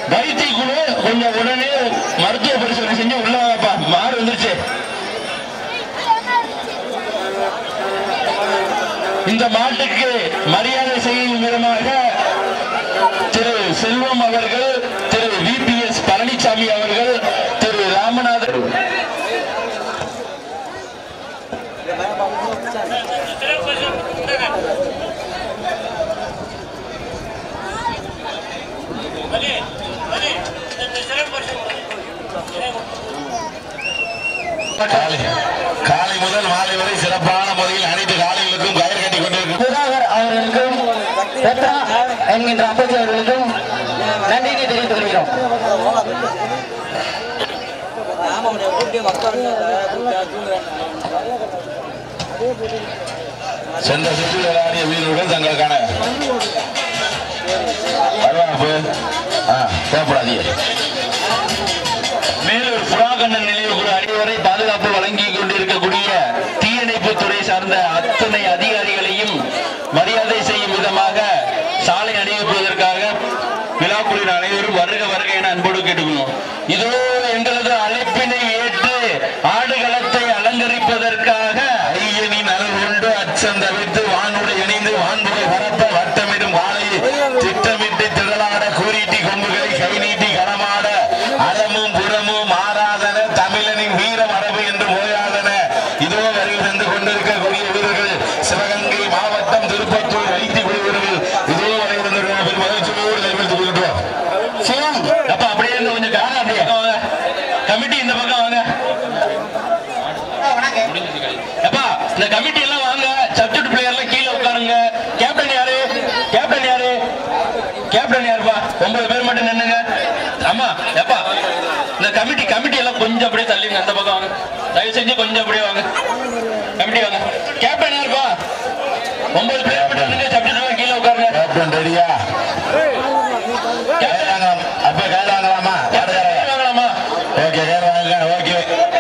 வைத்திய குழு கொஞ்சம் உடனே மருத்துவ பரிசோதனை செஞ்சு உள்ள வாங்கப்பா மாடு வந்துருச்சு இந்த மாட்டுக்கு மரியாதை செய்யும் விதமாக திரு செல்வம் அவர்கள் திரு விபிஎஸ் பழனிசாமி அவர்கள் திரு ராமநாதன் காலை காலை முதல் மாலை வரை சிறப்பான முறையில் அனைத்து காலைகளுக்கும் கயிறு கட்டி கொண்டிருக்கும் சுதாகர் அவர்களுக்கும் பெத்ரா என்கின்ற அப்பச்சி அவர்களுக்கும் நன்றியை தெரிவித்துக் கொள்கிறோம் சென்ற சுற்றில் விளையாடிய வீரர்கள் தங்களுக்கான வரவேற்பு ஆ தேவைப்படாதீங்க மேலூர் புறாகண்ணன் நினைவு குழு அனைவரை பாதுகாப்பு வழங்கி கொண்டிருக்கக்கூடிய தீயணைப்பு துறை சார்ந்த அத்தனை அதிகாரிகளையும் மரியாதை செய்யும் விதமாக சாலை அணிவிப்பதற்காக விழாக்குழுவின் அனைவரும் வருக வருக என அன்போடு கேட்டுக்கணும் இதோ எங்களது அழைப்பினை ஏற்று ஆடுகளத்தை அலங்கரிப்பதற்காக ஐயனின் அருள் கொண்டு அச்சம் தவிர்த்து வானுடை இணைந்து வான்புகை பரப்ப வட்டமிடும் வாழையை திட்டமிட்டு திரளாட கூறிட்டி கொம்புகளை கை நீட்டி களமாட அறமும் புறமும் மாறாதன தமிழனின் வீர மரபு என்று ஓயாதன இதோ வருகை தந்து கொண்டிருக்கக்கூடிய வீரர்கள் சிவகங்கை மாவட்டம் திருப்பத்தூர் வைத்தி வீரர்கள் இதோ வரை வந்து மகிழ்ச்சியோடு கைவிடுத்துக் கொள்கின்றோம் சிவம் அப்ப அப்படியே இருந்து கொஞ்சம் காண அப்படியே வாங்க கமிட்டி இந்த பக்கம் வாங்க அப்பா இந்த கமிட்டி எல்லாம் வாங்க சப்ஜெக்ட் பிளேயர்லாம் கீழே உட்காருங்க கேப்டன் யாரு கேப்டன் யாரு கேப்டன் யாருப்பா ஒன்பது பேர் மட்டும் நின்னுங்க ஆமா எப்பா இந்த கமிட்டி கமிட்டி எல்லாம் கொஞ்சம் அப்படியே தள்ளிங்க அந்த பக்கம் வாங்க தயவு செஞ்சு கொஞ்சம் அப்படியே வாங்க கமிட்டி வாங்க கேப்டன் யாருப்பா ஒன்பது பேர் மட்டும் நின்னுங்க சப்ஜெக்ட் எல்லாம் கீழே உட்காருங்க கேப்டன் ரெடியா கைதாங்கலாம் அப்ப கைதாங்கலாமா கேப்டன் வாங்கலாமா ஓகே வேற வாங்க ஓகே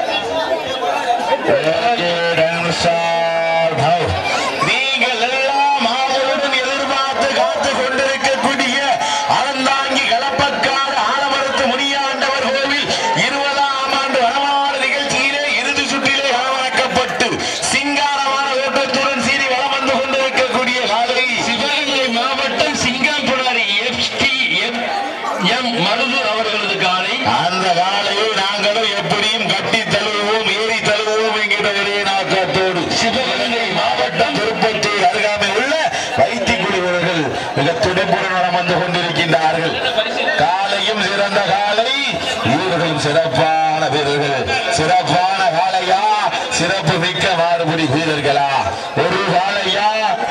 ஓகே டான்ஸார் பவ் நீங்கள் எல்லாம் மாமூலுடன் எதிர்பார்த்து காத்து கொண்டிருக்கக்கூடிய அறந்தாங்கி களப்பக்காடு ஆலமரத்து முனியாண்டவர் கோவில் இருபதாம் ஆண்டு வனமான நிகழ்ச்சியிலே இறுதி சுற்றிலே களவணக்கப்பட்டு சிங்காரமான ஓட்டத்துடன் சீறி வளம் வந்து கொண்டிருக்கக்கூடிய காலை சிவகங்கை மாவட்டம் சிங்காம்புடாரி எஃப்டி எம் மருதூர் அவர்களது காலை அந்த காலையை நாங்களும் எப்படியும் கட்டி தழுவுவோம் ஏறி தழுவுவோம் என்கிற ஒரே நாக்கத்தோடு சிவகங்கை மாவட்டம் திருப்பத்தூர் அருகாமை உள்ள வைத்திக்குடி வீரர்கள் மிக துடிப்புடன் வளம் வந்து கொண்டிருக்கின்றார்கள் காலையும் சிறந்த காலை வீரர்களும் சிறப்பான வீரர்கள் சிறப்பான காலையா சிறப்பு மிக்க மாறுபடி வீரர்களா ஒரு காலையா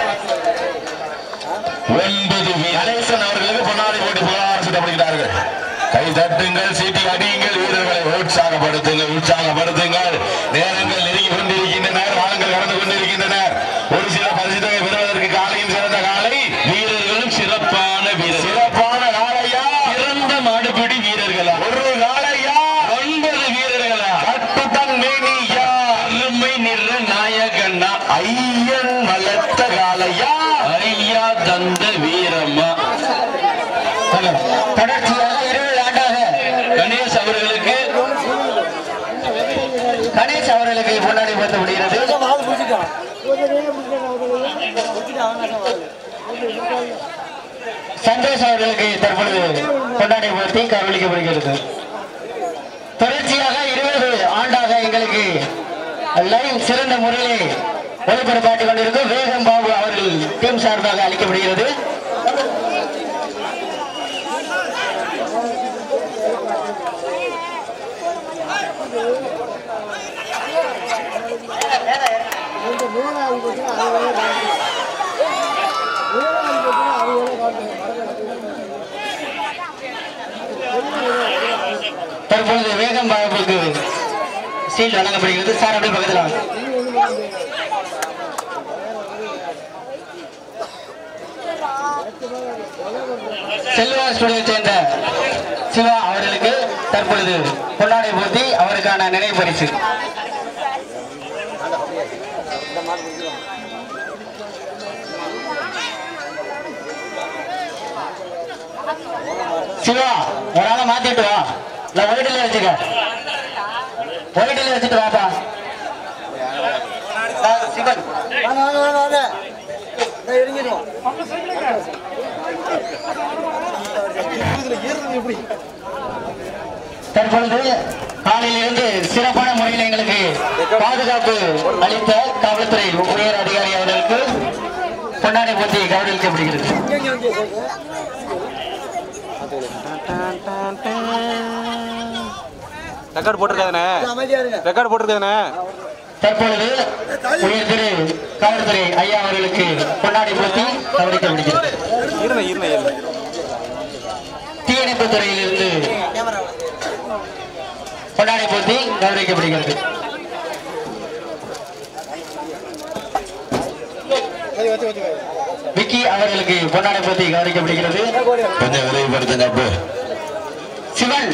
ஒன்பது கணேசன் அவர்களுக்கு பொன்னாடி போட்டி புகழாரம் சூட்டப்படுகிறார்கள் கை தட்டுங்கள் சீட்டி அடியுங்கள் வீரர்களை உற்சாகப்படுத்துங்கள் உற்சாகப்படுத்துங்கள் நேரங்கள் நெருங்கி கொண்டிருக்கின்றனர் வானங்கள் கடந்து கொண்டிருக்கின்றனர் ஒரு சில பரிசுகளை பெறுவதற்கு காலையும் சிறந்த காலை வீரர்களும் சிறப்பான வீரர் சிறப்பான காலையா சிறந்த மாடுபிடி வீரர்களா ஒரு காலையா ஒன்பது வீரர்களா கட்டுத்தன் மேனியா அருமை நிற நாயகண்ணா ஐயன் வளர்த்த காலையா ஐயா தந்த வீரம்மா தொடர்ச்சியாக இருபது ஆண்டாக கணேஷ் அவர்களுக்கு கணேஷ் அவர்களுக்கு முன்னாடி வந்து விடுகிறது சந்தோஷ் அவர்களுக்கு தற்பொழுது கொண்டாடி போட்டி கவனிக்கப்படுகிறது தொடர்ச்சியாக இருபது ஆண்டாக எங்களுக்கு லைவ் சிறந்த முறையிலே ஒளிபரப்பாட்டிக் கொண்டிருக்கும் வேகம் பாபு அவர்கள் டீம் சார்பாக அளிக்கப்படுகிறது தற்பொழுது வேகம் பாபுக்கு சீல் வழங்கப்படுகிறது சார் அப்படியே பக்கத்தில் வாங்க செல்வா ஸ்டுடியோ சேர்ந்த சிவா அவர்களுக்கு தற்பொழுது பொன்னாடை போட்டி அவருக்கான நினைவு பரிசு சிவா ஒரு ஆளை மாத்திட்டு வா இல்ல ஒயிட்டில் வச்சுக்க ஒயிட்டில் வச்சுட்டு வாப்பா ஆ, சிவன் வாங்க வாங்க வாங்க வாங்க நான் இறங்கிடுவோம் இதுல ஏறுறது எப்படி தற்பொழுது காலையிலிருந்து சிறப்பான முறையில் எங்களுக்கு பாதுகாப்பு அளித்த காவல்துறை உயர் அதிகாரி அவர்களுக்கு பொன்னாடை போட்டி கௌரவிக்கப்படுகிறது இங்க இங்க இங்க ரெக்கார்ட் போட்டிருக்காதுண்ணே அமைதியா இருங்க ரெக்கார்ட் போட்டிருக்காதுண்ணே தற்பொழுது உயர் திரு காவல்துறை ஐயா அவர்களுக்கு பொன்னாடை போட்டி கௌரவிக்கப்படுகிறது இருண்ணே இருண்ணே இருண்ணே தீயணைப்பு துறையிலிருந்து பொன்னாடை போட்டி கௌரவிக்கப்படுகிறது விக்கி அவர்களுக்கு பொன்னாடை போட்டி கௌரவிக்கப்படுகிறது கொஞ்சம் விரைவுபடுத்துங்க அப்பு சிவன்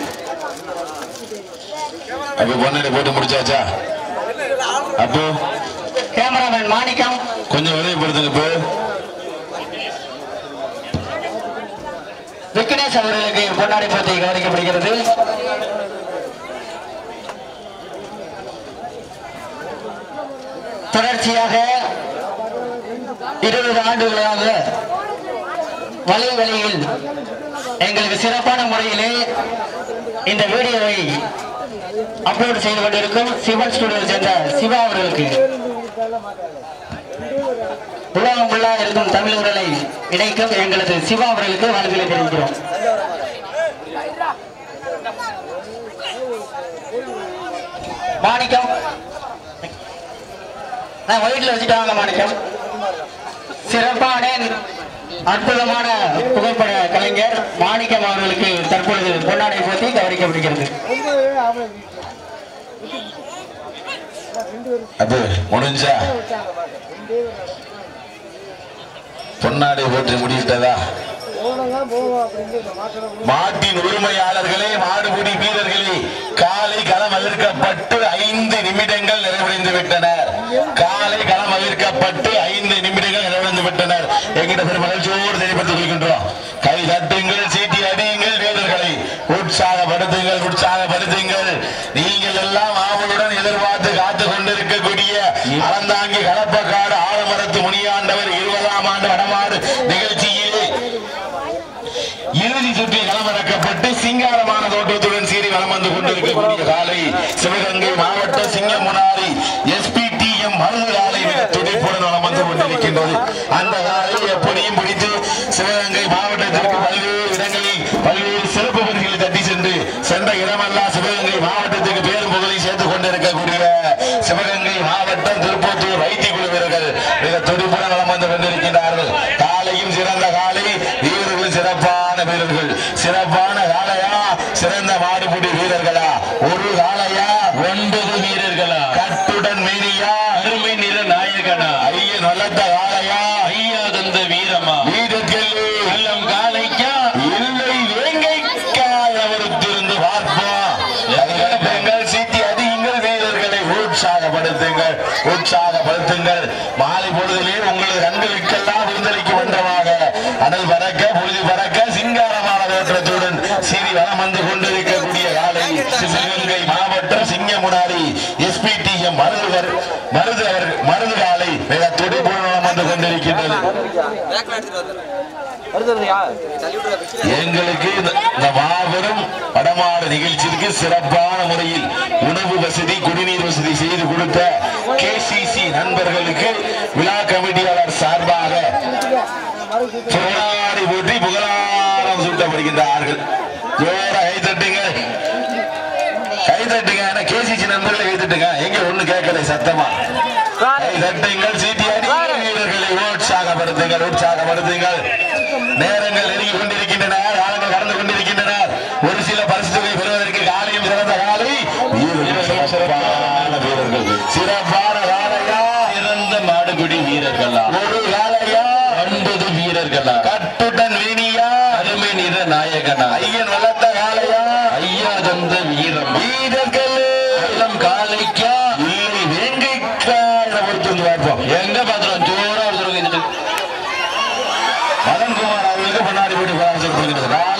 அப்ப பொண்ணாடி போட்டு முடிச்சாச்சா அப்பு கேமராமேன் மாணிக்கம் கொஞ்சம் விரைவுபடுத்துங்க இப்போ விக்னேஷ் அவர்களுக்கு பொன்னாடை போட்டி கௌரவிக்கப்படுகிறது தொடர்ச்சியாக இருபது ஆண்டுகளாக வலை வழியில் எங்களுக்கு சிறப்பான முறையிலே இந்த வீடியோவை அப்லோட் செய்து கொண்டிருக்கும் சிவன் ஸ்டுடியோ சேர்ந்த சிவா அவர்களுக்கு உலகம் ஃபுல்லா இருக்கும் தமிழர்களை இணைக்கும் எங்களது சிவா அவர்களுக்கு வாழ்த்துக்களை தெரிவிக்கிறோம் மாணிக்கம் நான் வயிற்றுல வச்சுட்டு வாங்க மாணிக்கம் சிறப்பான அற்புதமான புகைப்பட கலைஞர் மாணிக்கம் அவர்களுக்கு தற்பொழுது பொன்னாடை போட்டி கௌரவிக்கப்படுகிறது அப்பு முடிஞ்சா பொன்னாடை போட்டு முடிவிட்டதா போனதான் போவோம் அப்படின்னு மாற்றணும் மாட்டின் உரிமையாளர்களே மாடுபிடி வீரர்களே காலை களம் அவிர்க்கப்பட்டு ஐந்து நிமிடங்கள் நிறைவடைந்து விட்டனர் காலை களம் அவிர்க்கப்பட்டு ஐந்து நிமிடங்கள் நிறைவடைந்து விட்டனர் எங்கிட்ட பெரும் மகிழ்ச்சியோடு தெளிவுபடுத்திக் கொள்கின்றோம் கை தட்டுங்கள் சீட்டி அடியுங்கள் வீரர்களை உற்சாகப்படுத்துங்கள் உற்சாகப்படுத்துங்கள் நீங்கள் எல்லாம் ஆவலுடன் எதிர்பார்த்து காத்து கொண்டிருக்கக்கூடிய அறந்தாங்கி களப்பக்காடு ஆலமரத்து முனியாண்டவர் இருபதாம் ஆண்டு வடமாடு நிகழ்ச்சியிலே இறுதி சுற்றில் களமிறக்கப்பட்டு சிங்காரமான தோற்றத்துடன் சீறி வலம் வந்து கொண்டிருக்கக்கூடிய காலை சிவகங்கை மாவட்ட சிங்கமுனாரி எஸ்பிடிஎம் மருது காலை மிக துடிப்புடன் வலம் வந்து கொண்டிருக்கின்றது அந்த காலை எப்படியும் பிடித்து சிவகங்கை மாவட்டத்திற்கு பல்வேறு இடங்களில் பல்வேறு சிறப்பு பகுதிகளை தட்டி சென்று சென்ற இடமெல்லாம் சிவகங்கை மாவட்டத்துக்கு பேரும் புகழை சேர்த்துக் கொண்டிருக்கக்கூடிய சிவகங்கை மாவட்டம் திருப்பத்தூர் வைத்திய குழு வீரர்கள் மிக துடிப்புடன் வலம் வந்து கொண்டிருக்கின்றார்கள் காலையும் சிறந்த காலை வீரர்கள் சிறப்பான வீரர்கள் சிறப்பான காளையா சிறந்த மாடுபிடி வீரர்களா ஒரு காளையா ஒன்பது வீரர்களா கட்டுடன் மீறியா அருமை நிற நாயகனா ஐயன் வளர்த்த காளையா ஐயா தந்த வீரமா வீரர்கள் நல்லம் காளைக்கா இல்லை வேங்கைக்கா அவருத்திருந்து பார்ப்போம் எங்கள் சீட்டி அதிகங்கள் வீரர்களை உற்சாகப்படுத்துங்கள் உற்சாகப்படுத்துங்கள் மாலை பொழுதிலே உங்களது கண்களுக்கெல்லாம் விருந்தளிக்கும் மன்றமாக அனல் பறக்க பொழுது பறக்க சிங்காரமான தோற்றத்துடன் சிறி வலம் வந்து கொண்டிருக்கக்கூடிய காலை சிவகங்கை மாவட்டம் சிங்கமுனாரி எஸ்பிடிஎம் மருதுவர் மருது அவர் மருது காலை மிக துடிப்புடன் வலம் வந்து கொண்டிருக்கின்றது எங்களுக்கு இந்த- இந்த மாபெரும் வடமாடு நிகழ்ச்சிக்கு சிறப்பான முறையில் உணவு வசதி குடிநீர் வசதி செய்து கொடுத்த கேசிசி நண்பர்களுக்கு விழா கமிட்டியாளர் சார்பாக புகழாடி போற்றி புகழாரம் சூட்டப்படுகின்றார்கள் ஜோர கைத்தட்டுங்க கைத்தட்டுங்க ஏன்னா கேசிசி நண்பர்களை கைத்தட்டுங்க எங்க ஒண்ணு கேட்கல சத்தமா கைத்தட்டுங்கள் சீட்டியாடி வீரர்களை உற்சாகப்படுத்துங்கள் உற்சாகப்படுத்துங்கள் நேரங்கள் நெருங்கி கொண்டிருக்கின்றன காலங்கள் கடந்து கொண்டிருக்கின்றன ஒரு சில பரிசு தொகை பெறுவதற்கு காலையும் சிறந்த காலை வீரர்கள் சிறப்பான வீரர்கள் சிறப்பான காலையா சிறந்த மாடுபிடி வீரர்களா ஒரு காலையா ஒன்பது வீரர்களா கட்டுடன் வீணியா அருமை நிற நாயகனா ஐயன் வளர்த்த காலையா ஐயா தந்த வீரம் வீரர்கள் எல்லாம் காலைக்கா இல்லை வேங்கைக்கா என பொறுத்து வந்து பார்ப்போம் எங்க பாத்திரம் ஜோரா ஒருத்தர் மதன்குமார் அவர்களுக்கு முன்னாடி போட்டு பராமரிக்கப்படுகிறது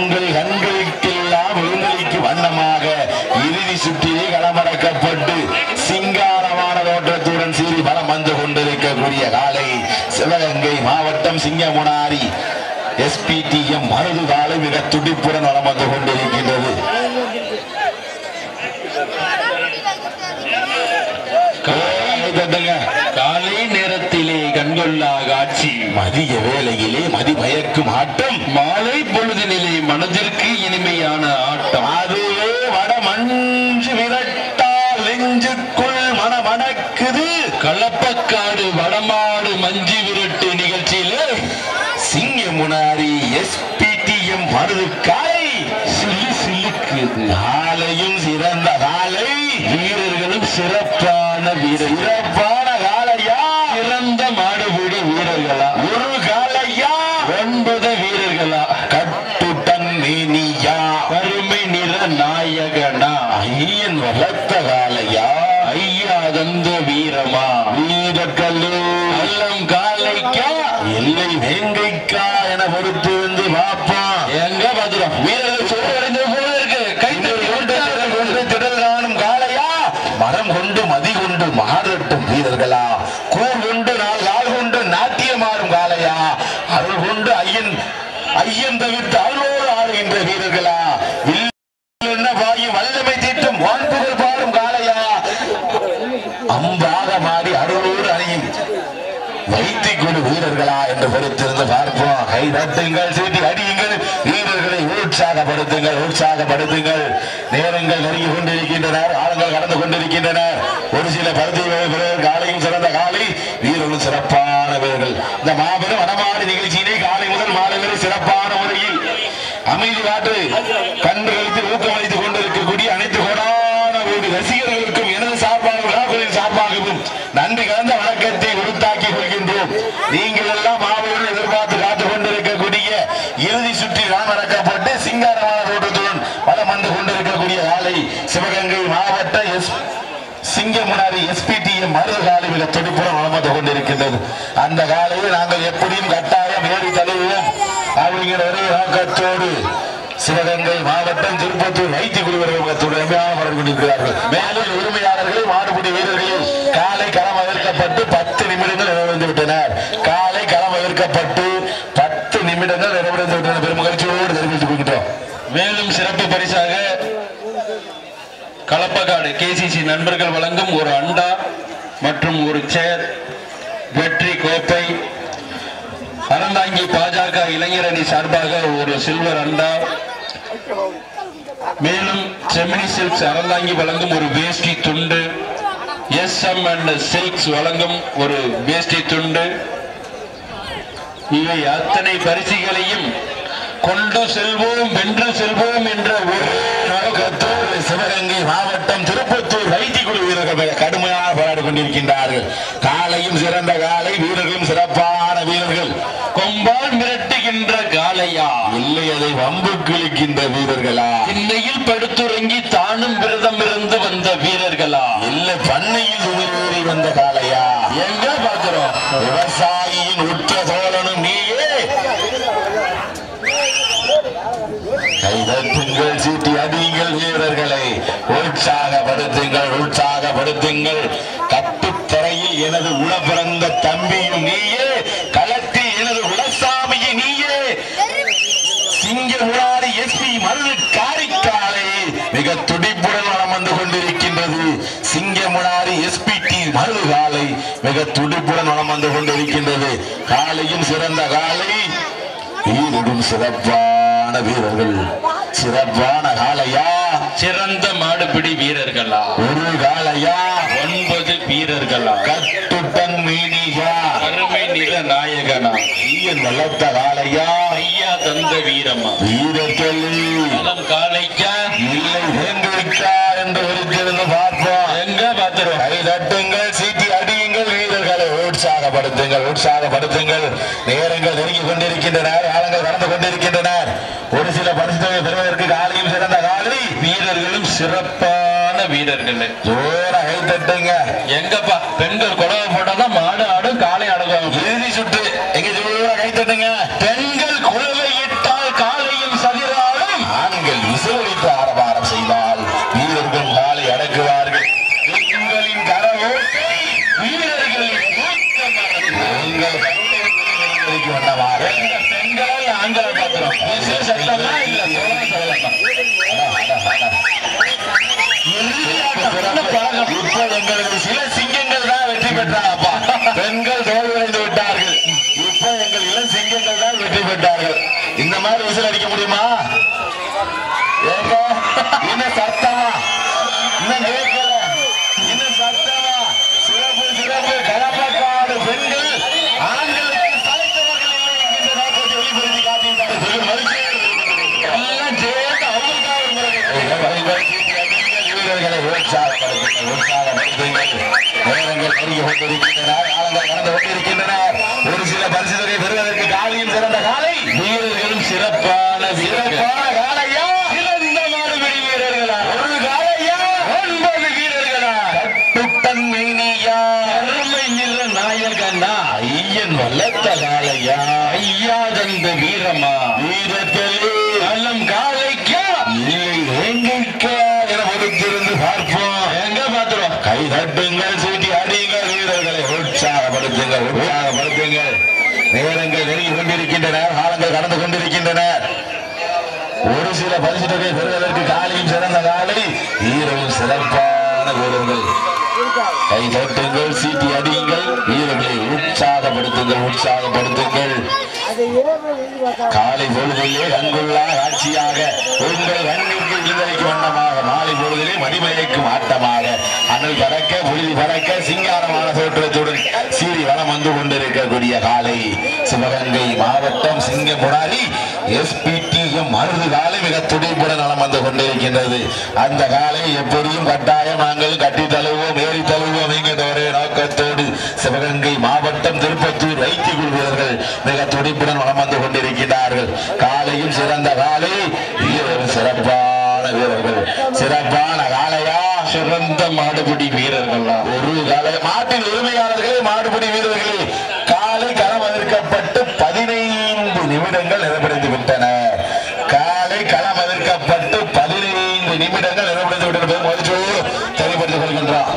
உங்கள் கண்களுக்கெல்லாம் விழுந்தளிக்கு வண்ணமாக இறுதி சுற்றிலே களமடக்கப்பட்டு சிங்காரமான தோற்றத்துடன் சீறி பலம் வந்து கொண்டிருக்கக்கூடிய காலை சிவகங்கை மாவட்டம் சிங்கமுனாரி எஸ்பிடிஎம் மருது காலை மிக துடிப்புடன் வளம் வந்து கொண்டிருக்கின்றது காலை தட்டுங்க. காலை நேரத்திலே கண்கொள்ளா காட்சி மதிய வேளையிலே மதிமயக்கும் ஆட்டம் மாலை பொழுதினிலே மனதிற்கு இனிமையான ஆட்டம் அதுவே வட மஞ்சு விரட்டால் நெஞ்சுக்குள் மனமணக்குது களப்பக்காடு வடமாடு மஞ்சி விரட்டு நிகழ்ச்சியிலே சிங்கமுனாரி எஸ்பிடிஎம் மருது காலை சில்லு சில்லுக்குது காலையும் சிறந்த காலை வீரர்களும் சிறப்பான வீரர்கள் சிறப்பான காலையா சிறந்த மாடுபூட வீரர்களா ஒரு காலையா ஒன்பது வீரர்களா கட்டுட்டன் மேனியா கருமை நிற நாயகனா ஐயன் வளர்த்த காலையா ஐயா தந்த வீரமா வீரக்கல்லு அல்லம் காலைக்கா எல்லை வேங்கைக்கா என பொறுத்து வந்து பார்ப்போம் எங்க பாத்துறோம் வீரர்கள் சோழடைந்து போல இருக்கு கைத்தறி திடல் கொண்டு திடல் காணும் காளையா மரம் கொண்டு மதி கொண்டு மாறட்டும் வீரர்களா கூர் கொண்டு நாள் கால் கொண்டு நாட்டியமாறும் காளையா அருள் கொண்டு ஐயன் ஐயன் தவிர்த்து அருளோடு ஆடுகின்ற வீரர்களா வில் என்ன பாயும் வல்லமை தீட்டும் வான்புகள் பாடும் காளையா அம்பாக மாறி அருளோடு அணியும் வைத்திக் கொடு வீரர்களா என்று பொறுத்திருந்து பார்ப்போம் கை தட்டுங்கள் சீட்டி அடியுங்கள் வீரர்களை உற்சாகப்படுத்துங்கள் உற்சாகப்படுத்துங்கள் நேரங்கள் நெருங்கி கொண்டிருக்கின்றனர் ஆளுங்கள் கடந்து கொண்டிருக்கின்றனர் ஒரு சில பருத்தி வீரர்கள் காலையும் சிறந்த காலை வீரர்களும் சிறப்பான வீரர்கள் இந்த மாபெரும் வடமாடு நிகழ்ச்சியினை காலை முதல் மாலை வரை சிறப்பான முறையில் அமைதி காட்டு கண்டுகளுக்கு ஊக்கமளித்துக் கொண்டிருக்கக்கூடிய அனைத்து கோடான வீடு ரசிகர்களுக்கும் எனது சார்பாகவும் விழாக்களின் சார்பாகவும் நன்றி கலந்த வணக்கத்தை உறுத்தாக்கி கொள்கின்றோம் நீங்கள் எல்லாம் மாபெரும் எதிர்பார்த்து காத்துக் கொண்டிருக்கக்கூடிய இறுதி சுற்றி நான் நடக்கப்பட்டு சிங்காரமான தோட்டத்துடன் வலம் வந்து கொண்டிருக்கக்கூடிய காலை சிவகங்கை மாவட்ட எஸ் சிங்கமுனாரி எஸ்பிடிஎம் மருது காலை மிக துடிப்புடன் வலம் வந்து கொண்டிருக்கின்றது அந்த காலையை நாங்கள் எப்படியும் கட்டாயம் ஏறி தழுவோம் அப்படிங்கிற ஒரே நோக்கத்தோடு சிவகங்கை மாவட்டம் திருப்பத்தூர் வைத்திய குழுவர்கள் துணையாக வளர்ந்து கொண்டிருக்கிறார்கள் மேலும் உரிமையாளர்களை மாடுபிடி வீரர்களை காலை களம் எதிர்க்கப்பட்டு பத்து நிமிடங்கள் நிறைவடைந்து விட்டனர் காலை களம் எதிர்க்கப்பட்டு பத்து நிமிடங்கள் நிறைவடைந்து விட்டனர் பெரும் மகிழ்ச்சியோடு தெரிவித்துக் கொள்கின்றோம் மேலும் சிறப்பு பரிசாக களப்பக்காடு கேசிசி நண்பர்கள் வழங்கும் ஒரு அண்டா மற்றும் ஒரு சேர் வெற்றி கோப்பை அறந்தாங்கி பாஜக இளைஞர் அணி சார்பாக ஒரு சில்வர் அண்டா மேலும் செமினி சில்க்ஸ் அறந்தாங்கி வழங்கும் ஒரு வேஷ்டி துண்டு எஸ் எம் அண்ட் சில்க்ஸ் வழங்கும் ஒரு வேஷ்டி துண்டு இவை அத்தனை பரிசுகளையும் கொண்டு செல்வோம் வென்று செல்வோம் என்ற ஒரு நோக்கத்தோடு சிவகங்கை மாவட்டம் திருப்பத்தூர் வைத்திய குழு வீரர்கள் கடுமையாக போராடி கொண்டிருக்கின்றார்கள் காலையும் சிறந்த காலை வீரர்களும் சிறப்பான வீரர்கள் கொம்பால் மிரட்டுகின்ற காளையா இல்லை அதை வம்பு கிழிக்கின்ற வீரர்களா இன்னையில் படுத்துறங்கி தானும் விரதம் இருந்து வந்த வீரர்களா இல்லை பண்ணையில் உயிரூறி வந்த காளையா எங்க பாக்குறோம் விவசாயியின் உற்ற தோழனும் நீயே கைதட்டுங்கள் சீட்டி அடியுங்கள் வீரர்களை உற்சாகப்படுத்துங்கள் உற்சாகப்படுத்துங்கள் கட்டுத்தரையில் எனது உள பிறந்த தம்பியும் நீயே களத்தில் எனது உளசாமியை நீயே சிங்க முராரி எஸ்பி மருது காரிக்காலை மிக துடிப்புடன் வளம் வந்து கொண்டிருக்கின்றது சிங்க முராரி எஸ்பி டி மருது காலை மிக துடிப்புடன் வளம் வந்து கொண்டிருக்கின்றது காலையும் சிறந்த காலை வீரரும் சிறப்பான வீரர்கள் சிறப்பான காலையா சிறந்த மாடுபிடி வீரர்களா ஒரு காலையா ஒன்பது வீரர்களா கட்டுட்டன் மீனியா அருமை நில நாயகனா ஈயன் வளர்த்த காலையா ஐயா தந்த வீரமா வீரர்கள் நலம் காளைக்கா இல்லை வேண்டுவிட்டா என்று ஒருத்திருந்து பார்ப்போம் எங்க பாத்துறோம் கை தட்டுங்கள் சீட்டி அடியுங்கள் வீரர்களை உற்சாகப்படுத்துங்கள் உற்சாகப்படுத்துங்கள் நேரங்கள் நெருங்கி கொண்டிருக்கின்றனர் காலங்கள் கடந்து கொண்டிருக்கின்றனர் ஒரு சில பரிசுகளை பெறுவதற்கு காலையும் சிறந்த காலை வீரர்களும் சிறப்பான வீரர்கள் ஜோர கை தட்டுங்க எங்கப்பா பெண்கள் குழவை போட்டாதான் மாடு ஆடும் காளை அடங்குவாங்க இறுதி சுற்று எங்க ஜோர கை தட்டுங்க பெண்கள் குழவை இட்டால் காளையும் சதிராடும் விசிலடித்து ஆரவாரம் செய்தால் வீரர்கள் காலை அடக்குவார்கள் பெண்களின் கரவோட்டை வீரர்களின் ஊக்கமானது. உங்கள் கண்களுக்கு வண்ணமாக பெண்களால் ஆண்களை பார்க்கிறோம் விசில் சத்தமா இல்ல சோழன் சொல்லலாமா இப்போ எங்களுக்கு சில சிங்கங்கள் தான் வெற்றி பெற்றாப்பா பெண்கள் தோல்வியடைந்து விட்டார்கள் இப்போ எங்கள் இளம் சிங்கங்கள் தான் வெற்றி பெற்றார்கள் இந்த மாதிரி விசில் அடிக்க முடியுமா ஏங்க இன்னும் சத்தமா இன்னும் கேட்கல இன்னும் சத்தமா சிறப்பு சிறப்பு கலப்பக்காடு பெண்கள் ஆண்களுக்கு சளைத்தவர்கள் இல்லை என்கின்ற நோக்கத்தை வெளிப்படுத்தி காட்டியிருந்தார்கள் பெரும் மகிழ்ச்சி எல்லாம் சேர்ந்து அவங்களுக்காக ஒரு முறை வீரர்களை உற்சாகப்படுத்துங்கள் உற்சாகப்படுத்துங்கள் நேரங்கள் நெருங்கி கொண்டிருக்கின்றன காலங்கள் கடந்து கொண்டிருக்கின்றன ஒரு சில பரிசுகளை பெறுவதற்கு காலையும் சிறந்த காலை வீரர்களும் சிறப்பான சிறப்பான காலையா சிறந்த மாடுபிடி வீரர்களா ஒரு காலையா ஒன்பது வீரர்களா கட்டுட்டன் மேனியா அருமை நிற நாயகனா ஐயன் வல்லத்த காலையா ஐயா தந்த வீரமா வீரத்திலே நலம் காலைக்கா இல்லை வேங்கைக்கா என பொறுத்திருந்து பார்ப்போம் எங்க பாத்துறோம் கை தட்டுங்கள் சூட்டி அடியுங்கள் வீரர்களை உற்சாகப்படுத்துங்கள் உற்சாகப்படுத்துங்கள் நேரங்கள் நெருங்கி கொண்டிருக்கின்றன காலங்கள் கடந்து கொண்டிருக்கின்றன ஒரு சில பரிசுகளை பெறுவதற்கு காலையும் சிறந்த காலை வீரரும் சிறப்பான வீரர்கள் கை தட்டுங்கள் சீட்டி அடியுங்கள் வீரர்களை உற்சாகப்படுத்துங்கள் உற்சாகப்படுத்துங்கள் அதை இரவு எழுதி பார்த்தா காலை பொழுதிலே கண்கொள்ளா காட்சியாக உங்கள் கண்ணிற்கு விழுந்தளிக்கும் வண்ணமாக மாலை பொழுதிலே மணிமயக்கும் ஆட்டமாக அனல் பறக்க புழுதி பறக்க சிங்காரமான தோற்றத்துடன் சீறி வளம் வந்து கொண்டிருக்கக்கூடிய காலை சிவகங்கை மாவட்டம் சிங்கமுடாரி எஸ்பிடிஎம் மருது காலை மிக துடிப்புடன் நலம் வந்து கொண்டிருக்கின்றது அந்த காலை எப்படியும் கட்டாயம் நாங்கள் கட்டி தழுவோம் ஏறி தழுவோம் என்கின்ற ஒரே நோக்கத்தோடு சிவகங்கை மாவட்டம் திருப்பத்தூர் வைத்தியகுழு வீரர்கள் மிக துடிப்புடன் வளம் வந்து கொண்டிருக்கிறார்கள் காலையும் சிறந்த காலை வீரர்கள் சிறப்பான வீரர்கள் சிறப்பான காலையா சிறந்த மாடுபிடி வீரர்கள் ஒரு காலை மாட்டின் உரிமையாளர்களே மாடுபிடி வீரர்களே காலை களம் எதிர்க்கப்பட்டு பதினைந்து நிமிடங்கள் நிறைவடைந்து விட்டன காலை களம் எதிர்க்கப்பட்டு பதினைந்து நிமிடங்கள் நிறைவடைந்து விட்டன என்பதை மகிழ்ச்சியோடு தெளிவுபடுத்திக் கொள்கின்றோம்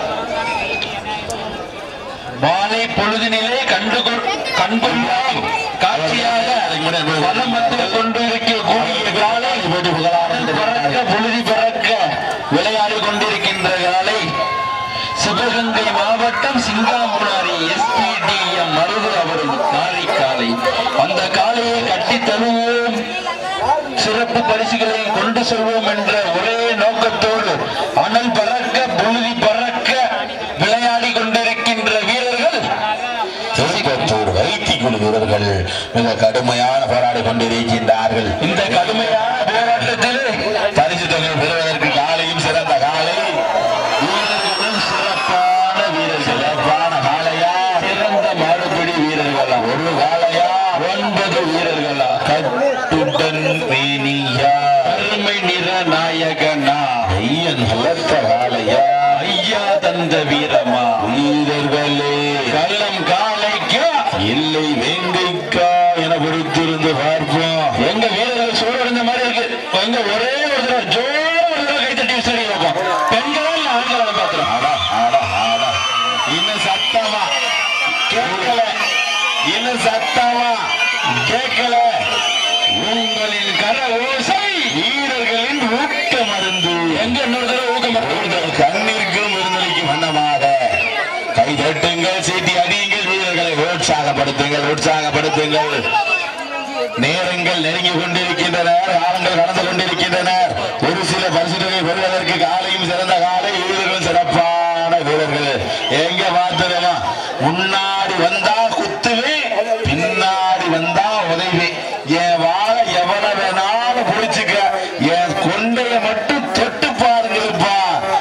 மாலை பொழுதினிலே கண்டு கண்கொள்ளாம் காட்சியாக வலம் வந்து கொண்டிருக்கக்கூடிய காலை பறக்க பொழுதி பறக்க விளையாடி கொண்டிருக்கின்ற காலை சிவகங்கை மாவட்டம் சிங்காமுனாரி எஸ்பிடிஎம் மருது அவரும் காலை காலை அந்த காலையை கட்டி தருவோம் சிறப்பு பரிசுகளை கொண்டு செல்வோம் என்ற ஒரே நோக்கத்தோடு அனல் பறக்க புழுதி பறக்க விளையாடி கொண்டிருக்கின்ற வீரர்கள் திருப்பத்தூர் வைத்திக்குழு வீரர்கள் மிக கடுமையான போராடி கொண்டிருக்கின்றார்கள் இந்த கடுமையான போராட்டத்தில் பரிசு தொகை பெறுவதற்கு காலையும் சிறந்த காலை வீரர்களும் சிறப்பான வீரர்கள் சிறப்பான காலையா சிறந்த மாடுபிடி வீரர்களா ஒரு காலையா ஒன்பது வீரர்களா கட்டுடன் மேனியா அருமை நிற நாயகனா ஐயன் வளர்த்த காலையா ஐயா தந்த வீரமா வீரர்களே கள்ளம் காலைக்கா இல்லை வேங்கைக்கா என பொறுத்திருந்து பார்ப்போம் எங்க வீரர்கள் சூழடைந்த மாதிரி இருக்கு எங்க ஒரே ஒரு தடவை ஜோர ஒரு தடவை கைத்தட்டி விசிறி வைப்போம் பெண்களா இல்ல ஆண்களா பாத்துறோம் ஆடா ஆடா ஆடா இன்னும் சத்தமா கேட்கல இன்னும் சத்தமா கேட்கல உங்களின் கர ஓசை வீரர்களின் ஊக்க மருந்து எங்க இன்னொரு தடவை ஊக்கம் உங்கள் கண்ணிற்கும் விருந்தளிக்கும் வண்ணமாக கை தட்டுங்கள் சீட்டி அடியுங்கள் வீரர்களை உற்சாகப்படுத்துங்கள் உற்சாகப்படுத்துங்கள் நேரங்கள் நெருங்கி கொண்டிருக்கின்றன காலங்கள் கடந்து கொண்டிருக்கின்றன ஒரு சில பரிசுகளை பெறுவதற்கு காலையும் சிறந்த காலை வீரர்களும் சிறப்பான வீரர்கள் எங்க பார்த்துருமா முன்னாடி வந்தா குத்துவே பின்னாடி வந்தா உதவி என் வாழை எவனை வேணாலும் பிடிச்சுக்க என் கொண்டைய மட்டும் தொட்டு பாருங்கப்பா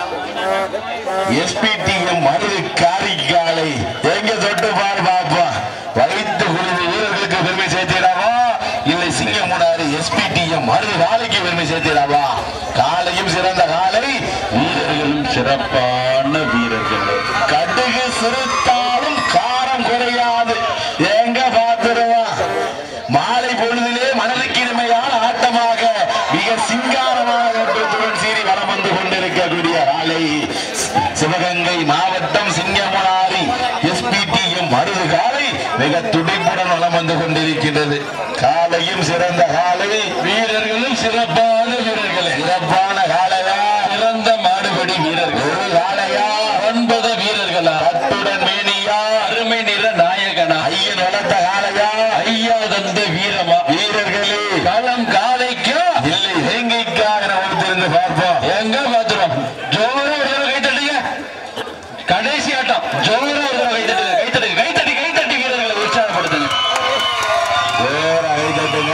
எஸ்பிடிஎம் மருது காரிக்காலை எங்க தொட்டு பாரு பாப்பா வைத்து குழுவு வீரர்களுக்கு பெருமை சேர்த்திடாவா இல்லை சிங்கமுனாறு எஸ்பிடிஎம் மருது காலைக்கு பெருமை சேர்த்திடாவா காலையும் சிறந்த காலை வீரர்களும் சிறப்பான வீரர்கள் கடுகு சிறுத்தாலும் காரம் குறையாது எங்க பார்த்துருவா மாலை பொழுதிலே மனதுக்கு இனிமையான ஆட்டமாக மிக சிங்காரமான தோற்றத்துடன் சீறி வலம் வந்து கொண்டிருக்கக்கூடிய காலை சிவகங்கை மாவட்டம் சிங்கமுனாரி எஸ்பிடிஎம் மருது காலை மிக துடிப்புடன் வலம் வந்து கொண்டிருக்கின்றது காலையும் சிறந்த காலை வீரர்களும் சிறப்பான வீரர்களே சிறப்பான காலையா சிறந்த மாடுபடி வீரர்கள் ஒரு காலையா ஒன்பது வீரர்களா அத்துடன் மேனியா அருமை நிற நாயகனா ஐயன் வளர்த்த காலையா ஐயா தந்த வீரமா வீரர்களே களம் காலைக்கா இல்லை வேங்கைக்காக நம்ம திறந்து பார்ப்போம் எங்க பாத்துறோம் ஜோரா ஒரு தடவை கை தட்டுங்க கடைசி ஆட்டம் ஜோரா ஒரு தடவை கை தட்டுங்க கை தட்டுங்க கை தட்டி கை தட்டி வீரர்களை உற்சாகப்படுத்துங்க வேற கை தட்டுங்க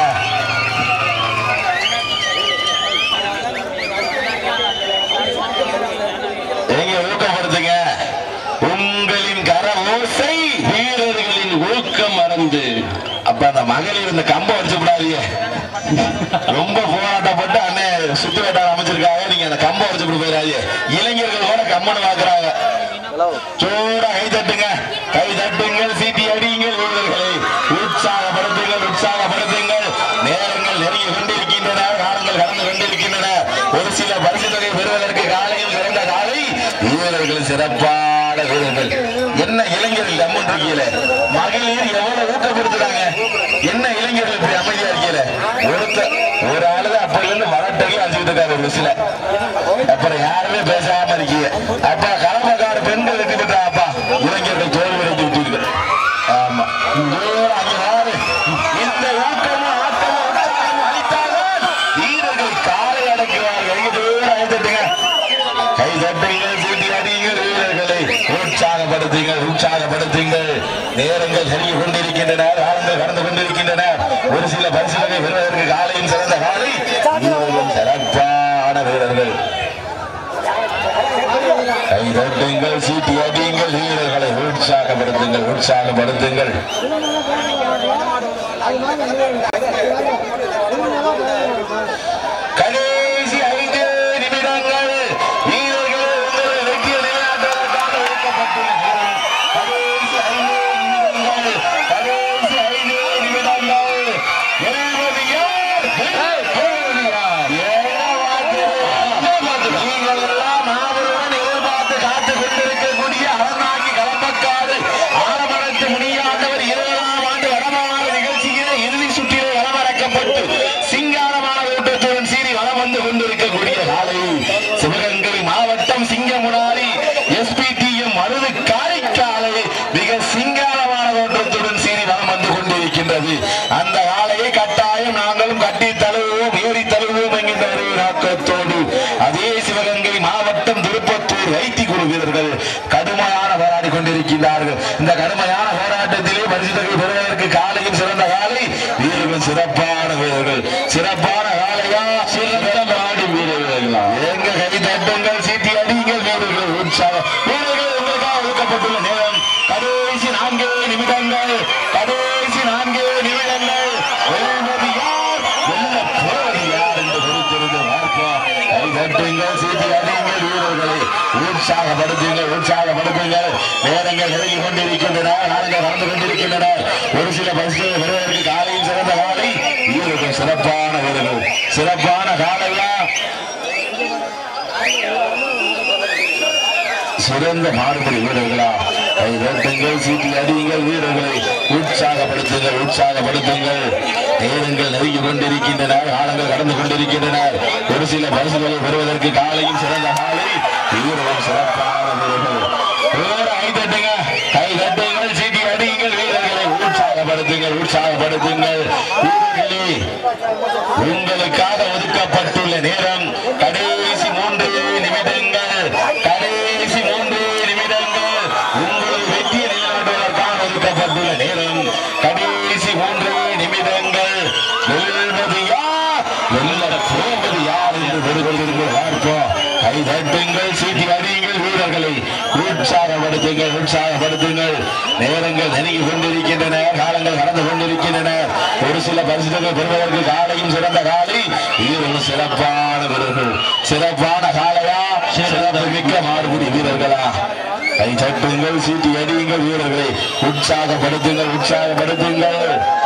எங்க ஊக்கப்படுத்துங்க உங்களின் கர ஓசை வீரர்களின் ஊக்கம் மறந்து அப்ப அந்த மகளிர் இந்த கம்பம் அடிச்சு விடாதீங்க ரொம்ப போராட்டப்பட்டு அண்ணன் சுத்து வட்டாரம் அமைச்சிருக்காங்க நீங்க அந்த கம்பம் அடிச்சு விட்டு போயிடாதீங்க இளைஞர்கள் கூட கம்மன்னு பாக்குறாங்க சூடா கை தட்டுங்க கை தட்டுங்கள் சீட்டி அடியுங்கள் வீரர்களை உற்சாகப்படுத்துங்கள் உற்சாகப்படுத்துங்கள் நேரங்கள் நெருங்கி கொண்டிருக்கின்றன காலங்கள் கடந்து கொண்டிருக்கின்றன ஒரு சில பரிசு தொகை பெறுவதற்கு காலையில் சிறந்த காலை வீரர்கள் சிறப்பான வீரர்கள் என்ன இளைஞர்கள் கம்மன் இருக்கீல மகளிர் எவ்வளவு ஊக்கப்படுத்துறாங்க என்ன இளைஞர்கள் இப்படி அமைதியா இருக்கீல ஒருத்த ஒரு ஆளுதான் அப்பல இருந்து மரட்டையே அடிச்சுட்டு இருக்காரு ஒரு சில அப்புறம் யாருமே பேசாம இருக்கீங்க அப்ப கலமக்கார பெண்கள் வெற்றி பெற்றாப்பா இளைஞர்கள் தோல்வி அடைஞ்சு விட்டு ஆமா தூரம் அங்க பாரு. இந்த ஊக்கமும் ஆட்டமும் உற்சாகமும் அளித்தால்தான் வீரர்கள் காலை அடக்குவார்கள் இங்க தூரம் அழைத்துட்டுங்க கை தட்டுங்கள் சீட்டி அடியுங்கள் வீரர்களை உற்சாகப்படுத்துங்கள் உற்சாகப்படுத்துங்கள் நேரங்கள் நெருங்கி கொண்டிருக்கின்றன காலங்கள் கடந்து கொண்டிருக்கின்றன ஒரு சில பரிசுகளை பெறுவதற்கு காலையும் சிறந்த காலை வீரர்களும் சிறப்பான வீரர்கள் கை தட்டுங்கள் சீட்டி அடியுங்கள் வீரர்களை உற்சாகப்படுத்துங்கள் உற்சாகப்படுத்துங்கள் கடைசி ஐந்து நிமிடங்கள் வீரர்கள் உங்களை வெற்றியை நிலைநாட்டுவதற்காக ஒதுக்கப்பட்டுள்ளது. கடைசி ஐந்து நிமிடங்கள் கடைசி ஐந்து நிமிடங்கள் எழுபது யார்? எழுபது யார்? ஏழா வாக்கு. நீங்கள் எல்லாம் ஆவலுடன் எதிர்பார்த்து காத்துக் கொண்டிருக்கக்கூடிய அறநாங்கி களம்பக்காடு ஆலமரத்து முனியாண்டவர் இருபதாம் ஆண்டு வடமாநில நிகழ்ச்சியிலே இறுதி சுற்றிலே களமிறக்கப்பட்டு சிங்காரமான ஓட்டத்துடன் சீறி வலம் வந்து கொண்டிருக்கக்கூடிய காலை சிவகங்கை மாவட்டம் சிங்கமுனாரி எஸ்பிடிஎம் மருது காரைக்காலை மிக சிங்காரமான ஓட்டத்துடன் சீறி வலம் வந்து கொண்டிருக்கின்றது அந்த காலையை கட்டாயம் நாங்களும் கட்டி தழுவுவோம் ஏறி தழுவுவோம் என்கின்ற ஒரு நோக்கத்தோடு அதே சிவகங்கை மாவட்டம் திருப்பத்தூர் வைத்தி குழு வீரர்கள் கடுமையான போராடி கொண்டிருக்கின்றார்கள் இந்த கடுமையான போராட்டத்திலே பரிசுத்தர்கள் பெறுவதற்கு காலையும் சிறந்த காலை வீரர்கள் சிறப்பான வீரர்கள் சிறப்பான காலையா சிறந்த மாடி வீரர்களா எங்க கை தட்டுங்கள் சீட்டி அடியுங்கள் வீரர்கள் உற்சாகம் வீரர்கள் உங்களுக்காக ஒதுக்கப்பட்டுள்ள நேரம் கடைசி நான்கு நிமிடங்கள் கடைசி நான்கு நிமிடங்கள் வெல்வது யார் வெல்ல போவது யார் என்று பொறுத்திருந்து பார்ப்போம் கை தட்டுங்கள் சீட்டி அடியுங்கள் வீரர்களை உற்சாகப்படுத்துங்கள் உற்சாகப்படுத்துங்கள் நேரங்கள் நெருங்கி கொண்டிருக்கின்றன நாங்கள் நடந்து கொண்டிருக்கின்றன ஒரு சில பரிசுகளை பெறுவதற்கு காலையில் சிறந்த காலை வீரர்கள் சிறப்பான வீரர்கள் சிறப்பான காலையா சிறந்த மாறுபடி வீரர்களா கை தட்டுங்கள் சீட்டி அடியுங்கள் வீரர்களை உற்சாகப்படுத்துங்கள் உற்சாகப்படுத்துங்கள் நேரங்கள் நெருங்கி கொண்டிருக்கின்றன காலங்கள் கடந்து கொண்டிருக்கின்றன ஒரு சில பரிசுகளை பெறுவதற்கு காலையும் சிறந்த காலை வீரர்கள் சிறப்பான வீரர்கள் வேற கை தட்டுங்க கை தட்டுங்கள் சீட்டி அடியுங்கள் வீரர்களை உற்சாகப்படுத்துங்கள் உற்சாகப்படுத்துங்கள் வீரர்களே உங்களுக்காக ஒதுக்கப்பட்டுள்ள நேரம் கடைசி மூன்று நிமிடங்கள் கடைசி மூன்று நிமிடங்கள் உங்கள் வெற்றியை நிலைநாட்டுவதற்காக ஒதுக்கப்பட்டுள்ள நேரம் கடைசி மூன்று நிமிடங்கள் வெல்வது யார் வெல்ல போவது யார் என்று பொறுத்திருந்து பார்ப்போம் கை தட்டுங்கள் சீட்டி அடியுங்கள் வீரர்களை உற்சாகப்படுத்துங்கள் உற்சாகப்படுத்துங்கள் நேரங்கள் நெருங்கி கொண்டிருக்கின்றன காலங்கள் கடந்து கொண்டிருக்கின்றன ஒரு சில பரிசுகள் பெறுவதற்கு காலையும் சிறந்த காலை வீரர்கள் சிறப்பான வீரர்கள் சிறப்பான காலையா சிறப்பு மிக்க மாறுபடி வீரர்களா கை தட்டுங்கள் சீட்டி அடியுங்கள் வீரர்களை உற்சாகப்படுத்துங்கள் உற்சாகப்படுத்துங்கள்